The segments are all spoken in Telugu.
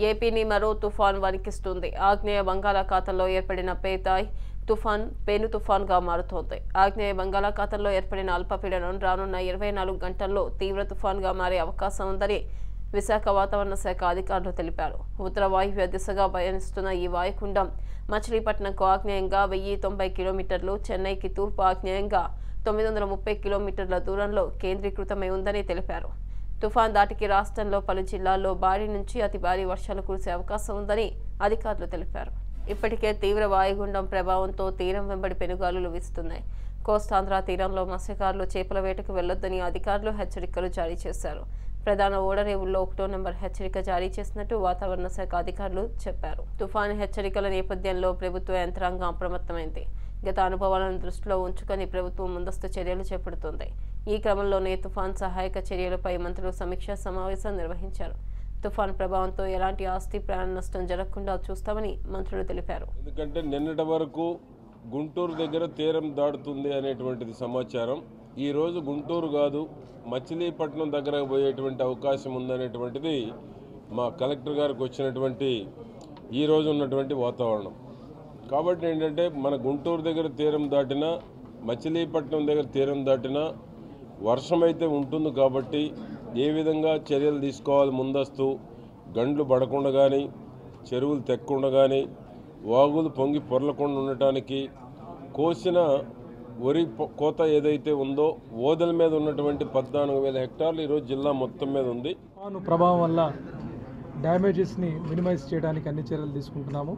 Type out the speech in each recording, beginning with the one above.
ఏపీని మరో తుఫాన్ వణికిస్తుంది ఆగ్నేయ బంగాళాఖాతంలో ఏర్పడిన పేతాయ్ తుఫాన్ పెను తుఫాన్గా మారుతోంది ఆగ్నేయ బంగాళాఖాతంలో ఏర్పడిన అల్పపీడనం రానున్న ఇరవై నాలుగు గంటల్లో తీవ్ర తుఫాన్గా మారే అవకాశం ఉందని విశాఖ వాతావరణ శాఖ అధికారులు తెలిపారు ఉత్తర వాయువ్య దిశగా పయనిస్తున్న ఈ వాయుగుండం మచిలీపట్నంకు ఆగ్నేయంగా వెయ్యి తొంభై కిలోమీటర్లు చెన్నైకి తూర్పు ఆగ్నేయంగా తొమ్మిది వందల ముప్పై కిలోమీటర్ల దూరంలో కేంద్రీకృతమై ఉందని తెలిపారు తుఫాన్ దాటికి రాష్ట్రంలో పలు జిల్లాల్లో భారీ నుంచి అతి భారీ వర్షాలు కురిసే అవకాశం ఉందని అధికారులు తెలిపారు ఇప్పటికే తీవ్ర వాయుగుండం ప్రభావంతో తీరం వెంబడి పెనుగాలులు వీస్తున్నాయి కోస్తాంధ్ర తీరంలో మత్స్యకారులు చేపల వేటకు వెళ్లొద్దని అధికారులు హెచ్చరికలు జారీ చేశారు ప్రధాన ఓడరేవుల్లో ఒకటో నెంబర్ హెచ్చరిక జారీ చేసినట్టు వాతావరణ శాఖ అధికారులు చెప్పారు తుఫాను హెచ్చరికల నేపథ్యంలో ప్రభుత్వ యంత్రాంగం అప్రమత్తమైంది గత అనుభవాలను దృష్టిలో ఉంచుకొని ప్రభుత్వం ముందస్తు చర్యలు చేపడుతోంది ఈ క్రమంలోనే తుఫాన్ సహాయక చర్యలపై మంత్రులు సమీక్షా సమావేశం నిర్వహించారు తుఫాన్ ప్రభావంతో ఎలాంటి ఆస్తి ప్రాణ నష్టం జరగకుండా చూస్తామని మంత్రులు తెలిపారు ఎందుకంటే నిన్నటి వరకు గుంటూరు దగ్గర తీరం దాటుతుంది అనేటువంటిది సమాచారం ఈరోజు గుంటూరు కాదు మచిలీపట్నం దగ్గర పోయేటువంటి అవకాశం ఉందనేటువంటిది మా కలెక్టర్ గారికి వచ్చినటువంటి ఈరోజు ఉన్నటువంటి వాతావరణం కాబట్టి ఏంటంటే మన గుంటూరు దగ్గర తీరం దాటినా మచిలీపట్నం దగ్గర తీరం దాటినా వర్షం అయితే ఉంటుంది కాబట్టి ఏ విధంగా చర్యలు తీసుకోవాలి ముందస్తు గండ్లు పడకుండా కానీ చెరువులు తెక్కకుండా కానీ వాగులు పొంగి పొరలకుండా ఉండటానికి కోసిన వరి పొ- కోత ఏదైతే ఉందో ఓదల మీద ఉన్నటువంటి పద్నాలుగు వేల హెక్టార్లు ఈరోజు జిల్లా మొత్తం మీద ఉంది తుఫాను ప్రభావం వల్ల డ్యామేజెస్ని మినిమైజ్ చేయడానికి అన్ని చర్యలు తీసుకుంటున్నాము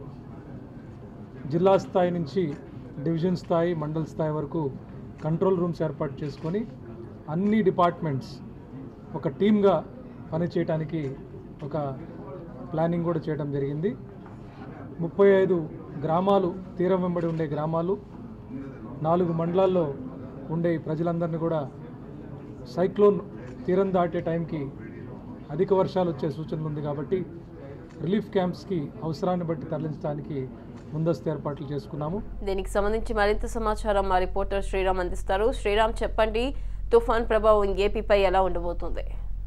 జిల్లా స్థాయి నుంచి డివిజన్ స్థాయి మండల స్థాయి వరకు కంట్రోల్ రూమ్స్ ఏర్పాటు చేసుకొని అన్ని డిపార్ట్మెంట్స్ ఒక టీమ్గా పనిచేయడానికి ఒక ప్లానింగ్ కూడా చేయడం జరిగింది ముప్పై ఐదు గ్రామాలు తీరం వెంబడి ఉండే గ్రామాలు నాలుగు మండలాల్లో ఉండే ఈ ప్రజలందరినీ కూడా సైక్లోన్ తీరం దాటే టైంకి అధిక వర్షాలు వచ్చే సూచనలు ఉంది కాబట్టి రిలీఫ్ క్యాంప్స్కి అవసరాన్ని బట్టి తరలించడానికి ముందస్తు ఏర్పాట్లు చేసుకున్నాము దీనికి సంబంధించి మరింత సమాచారం మా రిపోర్టర్ శ్రీరామ్ అందిస్తారు శ్రీరామ్ చెప్పండి తుఫాన్ ప్రభావం ఏపీపై ఎలా ఉండబోతుంది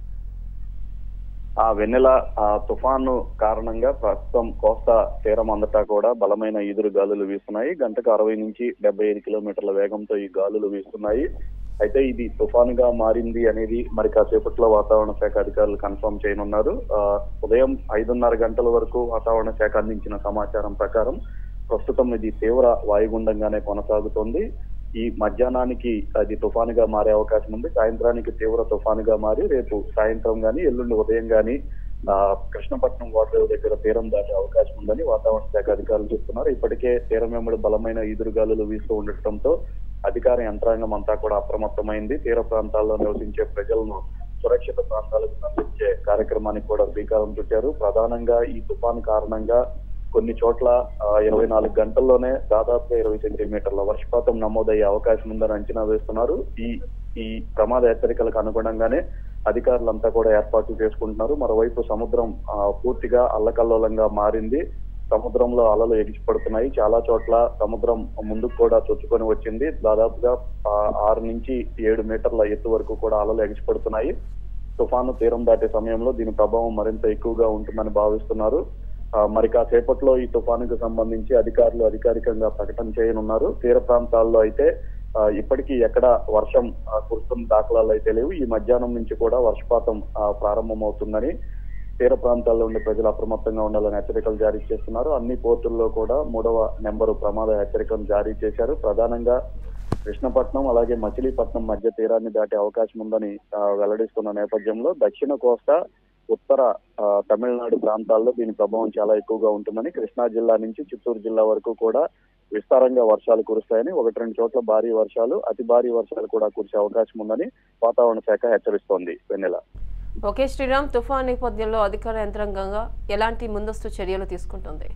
ఆ వెన్నెల ఆ తుఫాను కారణంగా ప్రస్తుతం కోస్తా తీరం అంతటా కూడా బలమైన ఈదురు గాలులు వీస్తున్నాయి గంటకు అరవై నుంచి డెబ్బై ఐదు కిలోమీటర్ల వేగంతో ఈ గాలులు వీస్తున్నాయి అయితే ఇది తుఫానుగా మారింది అనేది మరి కాసేపట్లో వాతావరణ శాఖ అధికారులు కన్ఫర్మ్ చేయనున్నారు ఆ, ఉదయం ఐదున్నర గంటల వరకు వాతావరణ శాఖ అందించిన సమాచారం ప్రకారం ప్రస్తుతం ఇది తీవ్ర వాయుగుండంగానే కొనసాగుతోంది ఈ మధ్యాహ్నానికి అది తుఫానుగా మారే అవకాశం ఉంది సాయంత్రానికి తీవ్ర తుఫానుగా మారి రేపు సాయంత్రం గాని ఎల్లుండి ఉదయం గాని ఆ, కృష్ణపట్నం వాటర్ దగ్గర తీరం దాటే అవకాశం ఉందని వాతావరణ శాఖ అధికారులు చెప్తున్నారు ఇప్పటికే తీరం వెంబడి బలమైన ఈదురుగాలులు వీస్తూ ఉండటంతో అధికార యంత్రాంగం అంతా కూడా అప్రమత్తమైంది తీర ప్రాంతాల్లో నివసించే ప్రజలను సురక్షిత ప్రాంతాలకు తరలించే కార్యక్రమానికి కూడా శ్రీకారం చుట్టారు ప్రధానంగా ఈ తుఫాను కారణంగా కొన్ని చోట్ల ఆ, ఇరవై నాలుగు గంటల్లోనే దాదాపుగా ఇరవై సెంటీమీటర్ల వర్షపాతం నమోదయ్యే అవకాశం ఉందని అంచనా వేస్తున్నారు ఈ ఈ ప్రమాద హెచ్చరికలకు అనుగుణంగానే అధికారులంతా కూడా ఏర్పాట్లు చేసుకుంటున్నారు మరోవైపు సముద్రం ఆ, పూర్తిగా అల్లకల్లోలంగా మారింది సముద్రంలో అలలు ఎగిసిపడుతున్నాయి చాలా చోట్ల సముద్రం ముందుకు కూడా చొచ్చుకొని వచ్చింది దాదాపుగా ఆ, ఆరు నుంచి ఏడు మీటర్ల ఎత్తు వరకు కూడా అలలు ఎగిసిపడుతున్నాయి తుఫాను తీరం దాటే సమయంలో దీని ప్రభావం మరింత ఎక్కువగా ఉంటుందని భావిస్తున్నారు ఆ, మరి కాసేపట్లో ఈ తుఫానుకు సంబంధించి అధికారులు అధికారికంగా ప్రకటన చేయనున్నారు తీర ప్రాంతాల్లో అయితే ఆ, ఇప్పటికీ ఎక్కడ వర్షం ఆ, కురుస్తున్న దాఖలాలు అయితే లేవు ఈ మధ్యాహ్నం నుంచి కూడా వర్షపాతం ఆ, ప్రారంభమవుతుందని తీర ప్రాంతాల్లో ఉండే ప్రజలు అప్రమత్తంగా ఉండాలని హెచ్చరికలు జారీ చేస్తున్నారు అన్ని పోర్టుల్లో కూడా మూడవ నెంబరు ప్రమాద హెచ్చరికను జారీ చేశారు ప్రధానంగా కృష్ణపట్నం అలాగే మచిలీపట్నం మధ్య తీరాన్ని దాటే అవకాశం ఉందని ఆ, వెల్లడిస్తున్న నేపథ్యంలో దక్షిణ కోస్తా ఉత్తర ఆ, తమిళనాడు ప్రాంతాల్లో దీని ప్రభావం చాలా ఎక్కువగా ఉంటుందని కృష్ణా జిల్లా నుంచి చిత్తూరు జిల్లా వరకు కూడా విస్తారంగా వర్షాలు కురుస్తాయని ఒకటి రెండు చోట్ల భారీ వర్షాలు అతి భారీ వర్షాలు కూడా కురిసే అవకాశం ఉందని వాతావరణ శాఖ హెచ్చరిస్తోంది వెన్నెల ఓకే శ్రీరామ్ తుఫాన్ నేపథ్యంలో అధికార యంత్రాంగంగా ఎలాంటి ముందస్తు చర్యలు తీసుకుంటుంది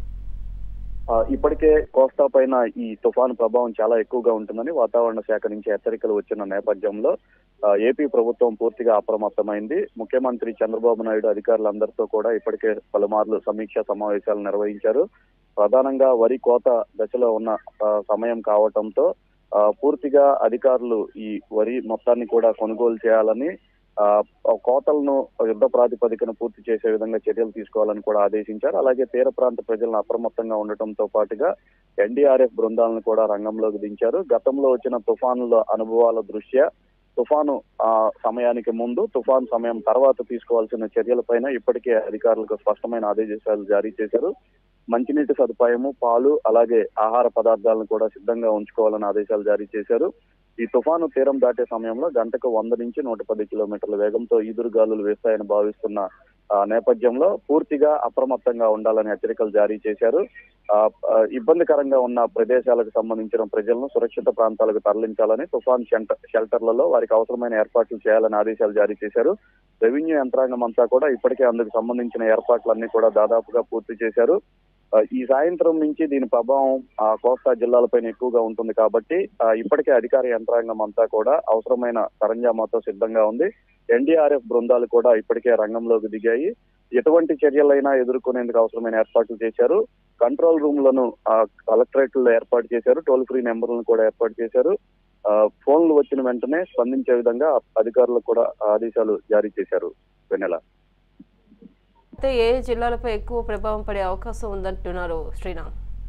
ఆ, ఇప్పటికే కోస్తా పైన ఈ తుఫాను ప్రభావం చాలా ఎక్కువగా ఉంటుందని వాతావరణ శాఖ నుంచి హెచ్చరికలు వచ్చిన నేపథ్యంలో ఆ, ఏపీ ప్రభుత్వం పూర్తిగా అప్రమత్తమైంది ముఖ్యమంత్రి చంద్రబాబు నాయుడు అధికారులందరితో కూడా ఇప్పటికే పలుమార్లు సమీక్షా సమావేశాలు నిర్వహించారు ప్రధానంగా వరి కోత దశలో ఉన్న ఆ, సమయం కావటంతో ఆ, పూర్తిగా అధికారులు ఈ వరి మొత్తాన్ని కూడా కొనుగోలు చేయాలని ఆ, కోతలను యుద్ధ ప్రాతిపదికన పూర్తి చేసే విధంగా చర్యలు తీసుకోవాలని కూడా ఆదేశించారు అలాగే తీర ప్రాంత ప్రజలను అప్రమత్తంగా ఉండటంతో పాటుగా ఎన్డీఆర్ఎఫ్ బృందాలను కూడా రంగంలోకి దించారు గతంలో వచ్చిన తుఫానుల అనుభవాల దృష్ట్యా తుఫాను ఆ సమయానికి ముందు తుఫాను సమయం తర్వాత తీసుకోవాల్సిన చర్యలపైన ఇప్పటికే అధికారులకు స్పష్టమైన ఆదేశాలు జారీ చేశారు మంచినీటి సదుపాయము పాలు అలాగే ఆహార పదార్థాలను కూడా సిద్ధంగా ఉంచుకోవాలని ఆదేశాలు జారీ చేశారు ఈ తుఫాను తీరం దాటే సమయంలో గంటకు వంద నుంచి నూట పది కిలోమీటర్ల వేగంతో ఈదురు గాలులు వేస్తాయని భావిస్తున్న ఆ, నేపథ్యంలో పూర్తిగా అప్రమత్తంగా ఉండాలని హెచ్చరికలు జారీ చేశారు ఆ, ఆ, ఇబ్బందికరంగా ఉన్న ప్రదేశాలకు సంబంధించిన ప్రజలను సురక్షిత ప్రాంతాలకు తరలించాలని తుఫాన్ షెల్ట- షెల్టర్లలో వారికి అవసరమైన ఏర్పాట్లు చేయాలని ఆదేశాలు జారీ చేశారు రెవెన్యూ యంత్రాంగం అంతా కూడా ఇప్పటికే అందుకు సంబంధించిన ఏర్పాట్లన్నీ కూడా దాదాపుగా పూర్తి చేశారు ఆ, ఈ సాయంత్రం నుంచి దీని ప్రభావం ఆ, కోస్తా జిల్లాలపైన ఎక్కువగా ఉంటుంది కాబట్టి ఆ, ఇప్పటికే అధికార యంత్రాంగం అంతా కూడా అవసరమైన సరంజామాతో సిద్ధంగా ఉంది ఎన్డీఆర్ఎఫ్ బృందాలు కూడా ఇప్పటికే రంగంలోకి దిగాయి ఎటువంటి చర్యలైనా ఎదుర్కొనేందుకు అవసరమైన ఏర్పాట్లు చేశారు కంట్రోల్ రూమ్లను ఆ, కలెక్టరేట్లో ఏర్పాటు చేశారు టోల్ ఫ్రీ నెంబర్లను కూడా ఏర్పాటు చేశారు ఆ, ఫోన్లు వచ్చిన వెంటనే స్పందించే విధంగా అధికారులకు కూడా ఆదేశాలు జారీ చేశారు వెన్నెల అయితే ఏ జిల్లాలపై ఎక్కువ ప్రభావం పడే అవకాశం ఉందంటున్నారు శ్రీరామ్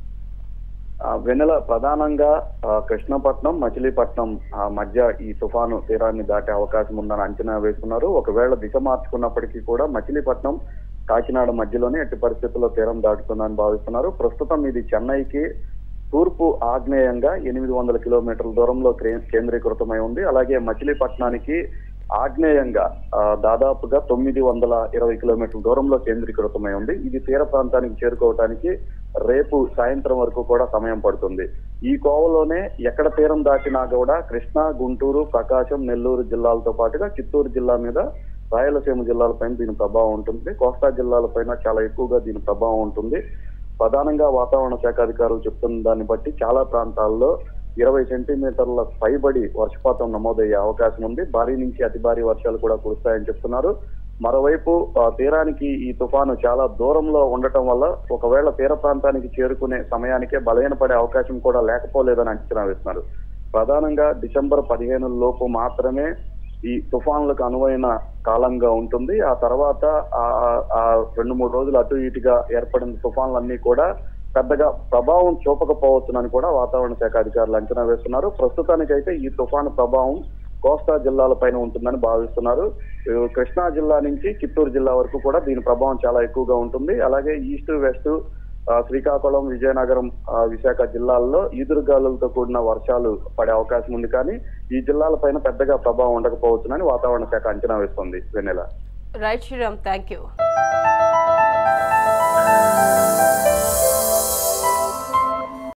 ఆ, వెన్నెల ప్రధానంగా ఆ, కృష్ణపట్నం మచిలీపట్నం ఆ, మధ్య ఈ తుఫాను తీరాన్ని దాటే అవకాశం ఉందని అంచనా వేస్తున్నారు ఒకవేళ దిశ మార్చుకున్నప్పటికీ కూడా మచిలీపట్నం కాకినాడ మధ్యలోనే ఎట్టి పరిస్థితుల్లో తీరం దాటుతుందని భావిస్తున్నారు ప్రస్తుతం ఇది చెన్నైకి తూర్పు ఆగ్నేయంగా ఎనిమిది వందల కిలోమీటర్ల దూరంలో క్రే- కేంద్రీకృతమై ఉంది అలాగే మచిలీపట్నానికి ఆగ్నేయంగా ఆ, దాదాపుగా తొమ్మిది వందల ఇరవై కిలోమీటర్ల దూరంలో కేంద్రీకృతమై ఉంది ఇది తీర ప్రాంతానికి చేరుకోవడానికి రేపు సాయంత్రం వరకు కూడా సమయం పడుతుంది ఈ కోవలోనే ఎక్కడ తీరం దాటినా కూడా కృష్ణా గుంటూరు ప్రకాశం నెల్లూరు జిల్లాలతో పాటుగా చిత్తూరు జిల్లా మీద రాయలసీమ జిల్లాలపైన దీని ప్రభావం ఉంటుంది కోస్తా జిల్లాలపైన చాలా ఎక్కువగా దీని ప్రభావం ఉంటుంది ప్రధానంగా వాతావరణ శాఖ అధికారులు చెప్తున్న దాన్ని బట్టి చాలా ప్రాంతాల్లో ఇరవై సెంటీమీటర్ల పైబడి వర్షపాతం నమోదయ్యే అవకాశం ఉంది భారీ నుంచి అతి భారీ వర్షాలు కూడా కురుస్తాయని చెప్తున్నారు మరోవైపు ఆ, తీరానికి ఈ తుఫాను చాలా దూరంలో ఉండటం వల్ల ఒకవేళ తీర ప్రాంతానికి చేరుకునే సమయానికే బలహీనపడే అవకాశం కూడా లేకపోలేదని అంచనా వేస్తున్నారు ప్రధానంగా డిసెంబర్ పదిహేను లోపు మాత్రమే ఈ తుఫాన్లకు అనువైన కాలంగా ఉంటుంది ఆ తర్వాత ఆ ఆ రెండు మూడు రోజులు అటు ఇటుగా ఏర్పడిన తుఫాన్లన్నీ కూడా పెద్దగా ప్రభావం చూపకపోవచ్చునని కూడా వాతావరణ శాఖ అధికారులు అంచనా వేస్తున్నారు ప్రస్తుతానికైతే ఈ తుఫాను ప్రభావం కోస్తా జిల్లాలపైన ఉంటుందని భావిస్తున్నారు ఈ కృష్ణా జిల్లా నుంచి చిత్తూరు జిల్లా వరకు కూడా దీని ప్రభావం చాలా ఎక్కువగా ఉంటుంది అలాగే ఈస్ట్ వెస్ట్ ఆ, శ్రీకాకుళం విజయనగరం ఆ, విశాఖ జిల్లాల్లో ఈదురుగాలులతో కూడిన వర్షాలు పడే అవకాశం ఉంది కానీ ఈ జిల్లాలపైన పెద్దగా ప్రభావం ఉండకపోవచ్చునని వాతావరణ శాఖ అంచనా వేస్తోంది Vennela right Sriram thank you